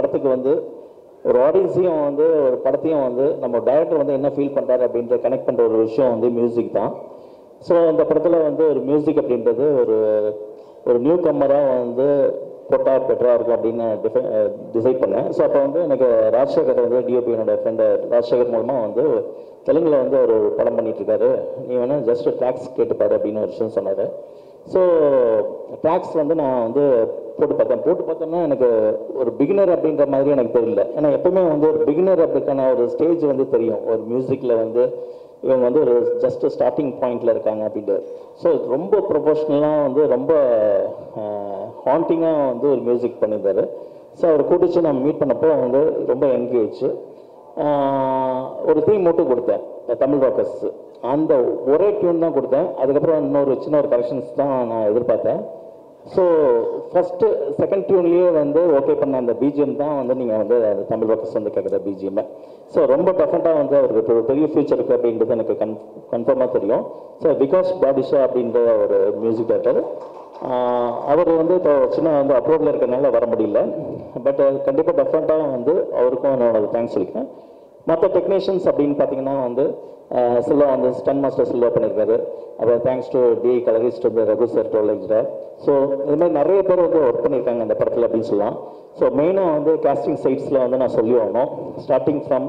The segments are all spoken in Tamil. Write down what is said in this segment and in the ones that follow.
படத்துக்கு வந்து ஒரு ஆடியன்ஸையும் வந்து ஒரு படத்தையும் வந்து நம்ம டைரக்டர் வந்து என்ன ஃபீல் பண்ணுறாரு அப்படின்ற கனெக்ட் பண்ணுற ஒரு விஷயம் வந்து மியூசிக் தான் ஸோ அந்த படத்தில் வந்து ஒரு மியூசிக் அப்படின்றது ஒரு ஒரு நியூ கம்மராக வந்து போட்டால் பெட்டராக இருக்கும் அப்படின்னு டிஃபை டிசைட் பண்ணேன் ஸோ அப்போ வந்து எனக்கு ராஜசேகர் வந்து டிஓபி என்னோட ஃப்ரெண்டு ராஜசேகர் மூலமாக வந்து தெலுங்கில் வந்து ஒரு படம் பண்ணிட்டு இருக்காரு நீ வேணால் ஜஸ்ட் ட்ராக்ஸ் கேட்டுப்பாரு அப்படின்னு ஒரு விஷயம் சொன்னார் ஸோ ட்ராக்ஸ் வந்து நான் வந்து போட்டு பார்த்தேன் போட்டு பார்த்தோன்னா எனக்கு ஒரு பிகினர் அப்படின்ற மாதிரி எனக்கு தெரியல ஏன்னா எப்பவுமே வந்து ஒரு பிகினர் அப்படிக்கான ஒரு ஸ்டேஜ் வந்து தெரியும் ஒரு மியூசிக்கில் வந்து இவங்க வந்து ஒரு ஜஸ்ட் ஸ்டார்டிங் பாயிண்ட்ல இருக்காங்க அப்படின்ட்டு ஸோ ரொம்ப ப்ரொஃபஷ்னலாக வந்து ரொம்ப ஹாண்டிங்காக வந்து ஒரு மியூசிக் பண்ணியிருந்தாரு ஸோ அவர் கூட்டிச்சு நான் மீட் பண்ணப்போ வந்து ரொம்ப என்கேஜ் ஒரு தீம் மட்டும் கொடுத்தேன் தமிழ் ராக்கர்ஸ் அந்த ஒரே டியூன் தான் கொடுத்தேன் அதுக்கப்புறம் இன்னொரு சின்ன ஒரு கரெக்ஷன்ஸ் தான் நான் எதிர்பார்த்தேன் ஸோ ஃபஸ்ட்டு செகண்ட் டியூன்லேயே வந்து ஓகே பண்ண அந்த பிஜிஎம் தான் வந்து நீங்கள் வந்து அந்த தமிழ் ஒர்க்கர்ஸ் வந்து கேட்குற பிஜிஎம் ஸோ ரொம்ப டெஃபரெண்ட்டாக வந்து அவருக்கு இப்போ ஒரு பெரிய ஃபியூச்சர் இருக்குது அப்படின்றது எனக்கு கன் கன்ஃபார்மாக தெரியும் ஸோ விகாஸ் பாடிஷா அப்படின்ற ஒரு மியூசிக் டேரக்டர் அவர் வந்து இப்போ சின்ன வந்து அப்ரோடில் இருக்கிறனால வர முடியல பட் கண்டிப்பாக டெஃபரெண்ட்டாக வந்து அவருக்கும் என்னோட தேங்க்ஸ் சொல்லிக்கிறேன் மற்ற டெக்னீஷியன்ஸ் அப்படின்னு பார்த்தீங்கன்னா வந்து அஹ், சில்வா வந்து ஸ்டன் மாஸ்டர் சில்வா பண்ணியிருக்காரு அப்புறம் தேங்க்ஸ் டு டி கலரிஸ்ட் வந்து ரகு சார் டோல் ஸோ இது மாதிரி நிறைய பேர் வந்து ஒர்க் பண்ணியிருக்காங்க இந்த படத்தில் அப்படின்னு சொல்லலாம் ஸோ மெயினாக வந்து காஸ்டிங் சைட்ஸில் வந்து நான் சொல்லி ஆகணும் ஸ்டார்டிங் ஃப்ரம்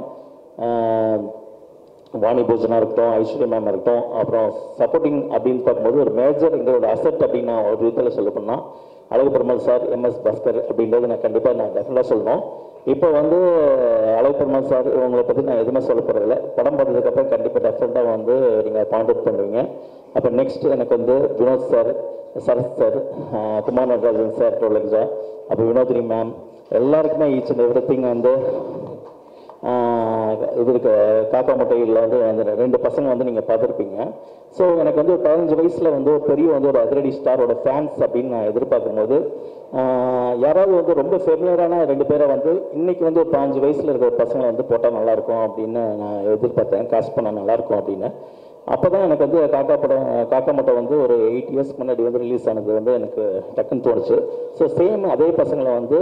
வாணி பூஜனா இருக்கட்டும் ஐஸ்வர்யா மேம் இருக்கட்டும் அப்புறம் சப்போர்ட்டிங் அப்படின்னு பார்க்கும்போது ஒரு மேஜர் எங்களோட அசெட் அப்படின்னு நான் ஒரு விதத்தில் சொல்ல போனால் அழகு பெருமாள் சார் எம்எஸ் பாஸ்கர் அப்படின்றது நான் கண்டிப்பாக நான் டெஃபினட்டாக சொல்லணும் இப்போ வந்து அழகு பெருமாள் சார் இவங்களை பற்றி நான் எதுவுமே சொல்ல போகிறதில்ல படம் பார்த்ததுக்கப்புறம் கண்டிப்பாக டெஃபினட்டாக வந்து நீங்கள் பாயிண்ட் அவுட் பண்ணுவீங்க அப்போ நெக்ஸ்ட் எனக்கு வந்து வினோத் சார் சரத் சார் ஆஹ் குமார் நடராஜன் சார் ரோலக்ஸா அப்போ வினோதினி மேம் எல்லாருக்குமே ஈச் அண்ட் எவ்ரி திங் வந்து ஆஹ் இது இருக்கு காக்கா முட்டையில் வந்து அந்த ரெண்டு பசங்க வந்து நீங்கள் பார்த்துருப்பீங்க ஸோ எனக்கு வந்து ஒரு பதினஞ்சு வயசில் வந்து ஒரு பெரிய வந்து ஒரு அதிரடி ஸ்டாரோட ஃபேன்ஸ் அப்படின்னு நான் எதிர்பார்க்கும்போது ஆஹ் யாராவது வந்து ரொம்ப ஃபெமிலியரான ரெண்டு பேரை வந்து இன்னைக்கு வந்து ஒரு பதினஞ்சு வயசில் இருக்கிற பசங்களை வந்து போட்டால் நல்லாயிருக்கும் அப்படின்னு நான் எதிர்பார்த்தேன் காஸ்ட் பண்ணால் நல்லாயிருக்கும் அப்படின்னு அப்போ தான் எனக்கு வந்து காக்கா படம் காக்கா மட்டை வந்து ஒரு எயிட் இயர்ஸ்க்கு முன்னாடி வந்து ரிலீஸ் ஆனது வந்து எனக்கு டக்குன்னு தோணுச்சு ஸோ சேம் அதே பசங்களை வந்து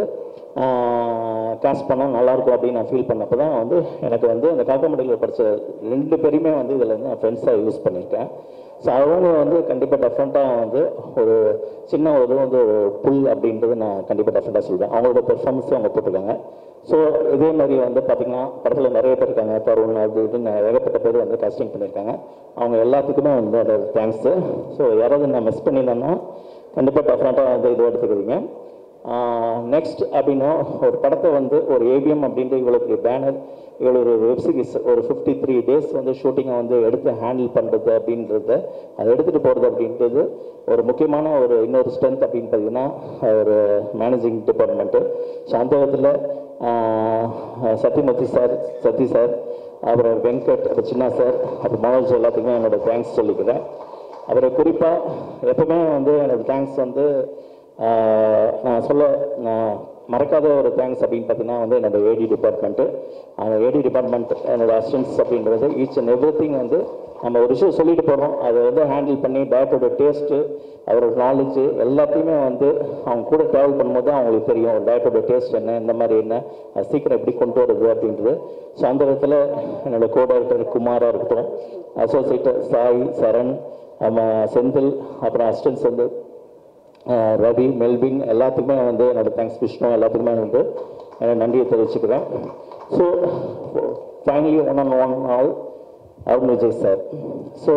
காஸ்ட் பண்ணால் நல்லாயிருக்கும் அப்படின்னு நான் ஃபீல் பண்ணப்போ தான் வந்து எனக்கு வந்து அந்த காக்கா மட்டையில் படித்த ரெண்டு பேருமே வந்து இதில் வந்து நான் ஃப்ரெண்ட்ஸாக யூஸ் பண்ணியிருக்கேன் ஸோ அவங்க வந்து கண்டிப்பாக டெஃபரெண்ட்டாக வந்து ஒரு சின்ன ஒரு இது வந்து ஒரு புல் அப்படின்றது நான் கண்டிப்பாக டெஃபரெண்ட்டாக சொல்வேன் அவங்களோட பெர்ஃபார்மன்ஸும் அவங்க போட்டிருக்காங்க ஸோ இதே மாதிரி வந்து பார்த்தீங்கன்னா படத்தில் நிறைய பேர் இருக்காங்க தருண் அது இதுன்னு ஏகப்பட்ட பேர் வந்து காஸ்டிங் பண்ணியிருக்காங்க அவங்க எல்லாத்துக்குமே வந்து அது தேங்க்ஸு ஸோ யாராவது நான் மிஸ் பண்ணியிருந்தேன்னா கண்டிப்பாக டெஃபரெண்ட்டாக வந்து இது எடுத்துக்கிறீங்க நெக்ஸ்ட் அப்படின்னா ஒரு படத்தை வந்து ஒரு ஏபிஎம் அப்படின்ற இவ்வளோ பெரிய பேனர் இவ்வளோ ஒரு வெப் சீரிஸ் ஒரு ஃபிஃப்டி த்ரீ டேஸ் வந்து ஷூட்டிங்கை வந்து எடுத்து ஹேண்டில் பண்ணுறது அப்படின்றத அதை எடுத்துகிட்டு போகிறது அப்படின்றது ஒரு முக்கியமான ஒரு இன்னொரு ஸ்ட்ரென்த் அப்படின்னு பார்த்தீங்கன்னா ஒரு மேனேஜிங் டிபார்ட்மெண்ட்டு ஸோ அந்த விதத்தில் சத்யமூர்த்தி சார் சத்ய சார் அப்புறம் வெங்கட் அப்புறம் சின்னா சார் அப்புறம் மனோஜ் எல்லாத்துக்குமே என்னோட தேங்க்ஸ் சொல்லிக்கிறேன் அப்புறம் குறிப்பாக எப்பவுமே வந்து எனக்கு தேங்க்ஸ் வந்து ஆஹ், நான் சொல்ல நான் மறக்காத ஒரு தேங்க்ஸ் அப்படின்னு பார்த்தீங்கன்னா வந்து என்னோட ஏடி டிபார்ட்மெண்ட்டு அந்த ஏடி டிபார்ட்மெண்ட் என்னோட அசிஸ்டன்ஸ் அப்படின்றது ஈச் அண்ட் எவ்ரி திங் வந்து நம்ம ஒரு விஷயம் சொல்லிட்டு போகிறோம் அதை வந்து ஹேண்டில் பண்ணி டேரக்டரோட டேஸ்ட்டு அவரோட நாலேஜ் எல்லாத்தையுமே வந்து அவங்க கூட ட்ராவல் பண்ணும்போது தான் அவங்களுக்கு தெரியும் டேரக்டரோட டேஸ்ட் என்ன இந்த மாதிரி என்ன அது சீக்கிரம் எப்படி கொண்டு வருது அப்படின்றது ஸோ அந்த விதத்தில் என்னோட கோ டைரக்டர் குமாராக இருக்கட்டும் அசோசியேட்டர் சாய் சரண் நம்ம செந்தில் அப்புறம் அசிஸ்டன்ஸ் வந்து ஆஹ் ரவி மெல்வின் எல்லாத்துக்குமே வந்து என்னோட தேங்க்ஸ் விஷ்ணு எல்லாத்துக்குமே வந்து என்னோட நன்றியை தெரிவிச்சுக்கிறேன் so finally one on one all Arun Vijay sir so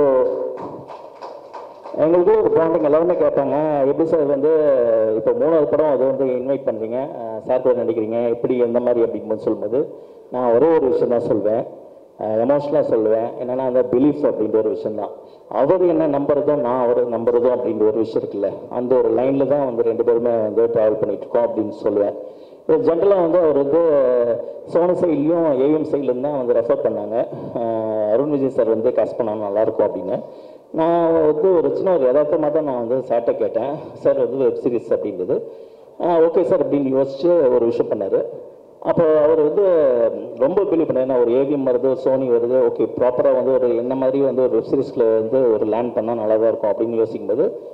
எங்களுக்கு ஒரு பாண்டிங் எல்லாருமே கேட்பாங்க எப்படி சார் வந்து இப்போ மூணாவது படம் அது வந்து இன்வைட் பண்ணுறீங்க சார் கூட நடிக்கிறீங்க எப்படி எந்த மாதிரி அப்படின்னு சொல்லும்போது நான் ஒரே ஒரு விஷயம் தான் சொல்வேன் எமோஷனலாக சொல்லுவேன் என்னன்னா அந்த பிலீஃப் அப்படின்ற ஒரு விஷயம் தான் அவர் என்ன நம்புறதும் நான் அவர் நம்புறதும் அப்படின்ற ஒரு விஷயம் இருக்குல்ல அந்த ஒரு லைனில் தான் வந்து ரெண்டு பேருமே வந்து ட்ராவல் பண்ணிட்டு இருக்கோம் அப்படின்னு சொல்லுவேன் ஜென்ரலாக வந்து அவர் வந்து சோனி சைட்லையும் ஏவிஎம் சைட்லேருந்து தான் வந்து ரெஃபர் பண்ணாங்க அஹ் அருண் விஜய் சார் வந்து காஸ்ட் பண்ணால் நல்லாயிருக்கும் அப்படின்னு நான் வந்து ஒரு சின்ன ஒரு யதார்த்தமாக தான் நான் வந்து சார்ட்ட கேட்டேன் சார் வந்து வெப் சீரிஸ் அப்படின்றது ஓகே சார் அப்படின்னு யோசிச்சு ஒரு விஷயம் பண்ணார் அப்போ அவர் வந்து ரொம்ப பிலீவ் பண்ணார் ஏன்னா ஒரு ஏவிஎம் வருது சோனி வருது ஓகே ப்ராப்பராக வந்து ஒரு என்ன மாதிரி வந்து ஒரு வெப் சீரிஸில் வந்து ஒரு லேண்ட் பண்ணால் நல்லா தான் இருக்கும் அப்படின்னு யோசிக்கும்போது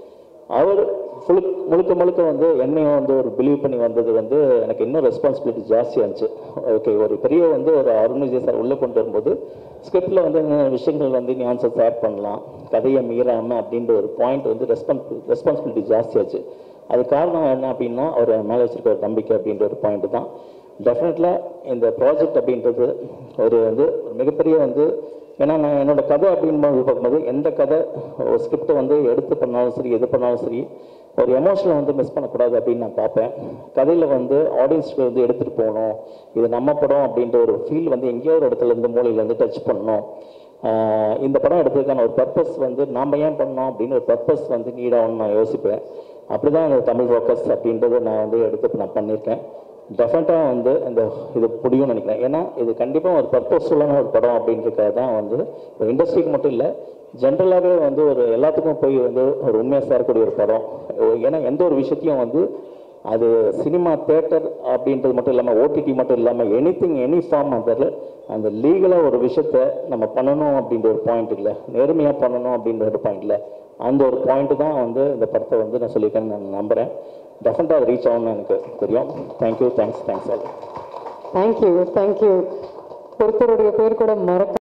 அவர் ஃபுல் முழுக்க முழுக்க வந்து என்னையும் வந்து ஒரு பிலீவ் பண்ணி வந்தது வந்து எனக்கு இன்னும் ரெஸ்பான்சிபிலிட்டி ஜாஸ்தியாக இருந்துச்சு ஓகே ஒரு பெரிய வந்து ஒரு அருண் விஜய் சார் உள்ளே கொண்டு வரும்போது ஸ்கிரிப்டில் வந்து என்னென்ன விஷயங்கள் வந்து நியான்சஸ் ஆட் பண்ணலாம் கதையை மீறாமல் அப்படின்ற ஒரு பாயிண்ட் வந்து ரெஸ்பான்ஸ் ரெஸ்பான்சிபிலிட்டி ஜாஸ்தியாச்சு அது காரணம் என்ன அப்படின்னா அவர் மேலே வச்சிருக்க ஒரு நம்பிக்கை அப்படின்ற ஒரு பாயிண்ட் தான் டெஃபினெட்லாக இந்த ப்ராஜெக்ட் அப்படின்றது ஒரு வந்து ஒரு மிகப்பெரிய வந்து ஏன்னா நான் என்னோட கதை அப்படின்னு பார்க்கும்போது எந்த கதை ஒரு ஸ்கிரிப்டை வந்து எடுத்து பண்ணாலும் சரி எது பண்ணாலும் சரி ஒரு எமோஷனை வந்து மிஸ் பண்ணக்கூடாது அப்படின்னு நான் பார்ப்பேன் கதையில் வந்து ஆடியன்ஸ்க்கு வந்து எடுத்துகிட்டு போகணும் இது நம்ம படம் அப்படின்ற ஒரு ஃபீல் வந்து எங்கேயோ ஒரு இடத்துல இருந்து மூலையில இருந்து டச் பண்ணணும் ஆஹ் இந்த படம் எடுத்ததுக்கான ஒரு பர்பஸ் வந்து நாம் ஏன் பண்ணோம் அப்படின்னு ஒரு பர்பஸ் வந்து நீடாகணும்னு நான் யோசிப்பேன் அப்படி தான் இந்த தமிழ் ஃபோக்கஸ் அப்படின்றத நான் வந்து எடுத்து நான் பண்ணியிருக்கேன் டெஃபினட்டாக வந்து இந்த இது முடியும்னு நினைக்கிறேன் ஏன்னா இது கண்டிப்பாக ஒரு பர்பஸ்ஃபுல்லான ஒரு படம் அப்படின்றதுக்காக தான் வந்து ஒரு இண்டஸ்ட்ரிக்கு மட்டும் இல்லை ஜென்ரலாகவே வந்து ஒரு எல்லாத்துக்கும் போய் வந்து ஒரு உண்மையாக சேரக்கூடிய ஒரு படம் ஏன்னா எந்த ஒரு விஷயத்தையும் வந்து அது சினிமா தேட்டர் அப்படின்றது மட்டும் இல்லாமல் ஓடிடி மட்டும் இல்லாமல் எனி திங் எனி ஃபார்ம் அதில் அந்த லீகலாக ஒரு விஷயத்த நம்ம பண்ணணும் அப்படின்ற ஒரு பாயிண்ட் இல்லை நேர்மையாக பண்ணணும் அப்படின்ற ஒரு பாயிண்ட் இல்லை அந்த ஒரு பாயிண்ட் தான் வந்து இந்த படத்தை வந்து நான் சொல்லியிருக்கேன்னு நான் நம்புகிறேன் டெஃபினட்டாக அது ரீச் ஆகும்னு எனக்கு தெரியும் thank you thanks thanks all thank you thank you ஒருத்தருடைய பேர் கூட மறக்க